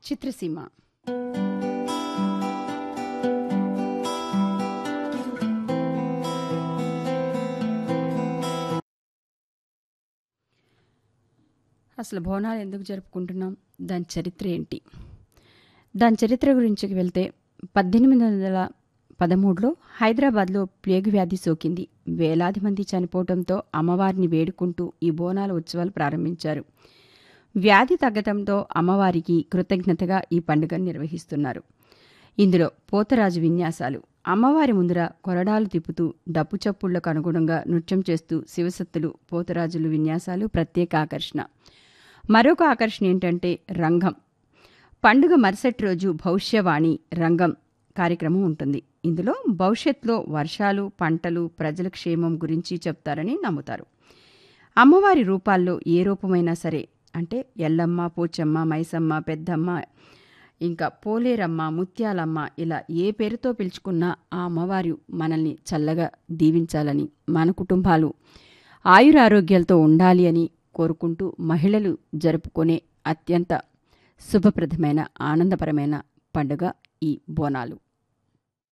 చిత్రసీమ అసలు బోనాలు ఎందుకు జరుపుకుంటున్నాం దాని చరిత్ర ఏంటి దాని చరిత్ర గురించి వెళ్తే పద్దెనిమిది వందల పదమూడులో హైదరాబాద్లో ప్లేగు వ్యాధి సోకింది వేలాది మంది చనిపోవడంతో అమ్మవారిని వేడుకుంటూ ఈ బోనాల ఉత్సవాలు ప్రారంభించారు వ్యాధి తగ్గటంతో అమ్మవారికి కృతజ్ఞతగా ఈ పండుగను నిర్వహిస్తున్నారు ఇందులో పోతరాజు విన్యాసాలు అమ్మవారి ముందర కొరడాలు తిప్పుతూ డప్పు చప్పుళ్లకు అనుగుణంగా నృత్యం చేస్తూ శివసత్తులు పోతరాజులు విన్యాసాలు ప్రత్యేక ఆకర్షణ మరొక ఆకర్షణ ఏంటంటే రంగం పండుగ మరుసటి రోజు భవిష్యవాణి రంగం కార్యక్రమం ఉంటుంది ఇందులో భవిష్యత్తులో వర్షాలు పంటలు ప్రజల క్షేమం గురించి చెప్తారని నమ్ముతారు అమ్మవారి రూపాల్లో ఏ రూపమైనా సరే అంటే ఎల్లమ్మ పోచమ్మ మైసమ్మ పెద్దమ్మ ఇంకా పోలేరమ్మ ముత్యాలమ్మ ఇలా ఏ పేరుతో పిలుచుకున్నా ఆ అమ్మవారు మనల్ని చల్లగా దీవించాలని మన కుటుంబాలు ఆయురారోగ్యాలతో ఉండాలి అని కోరుకుంటూ మహిళలు జరుపుకునే అత్యంత శుభప్రదమైన ఆనందపరమైన పండుగ ఈ బోనాలు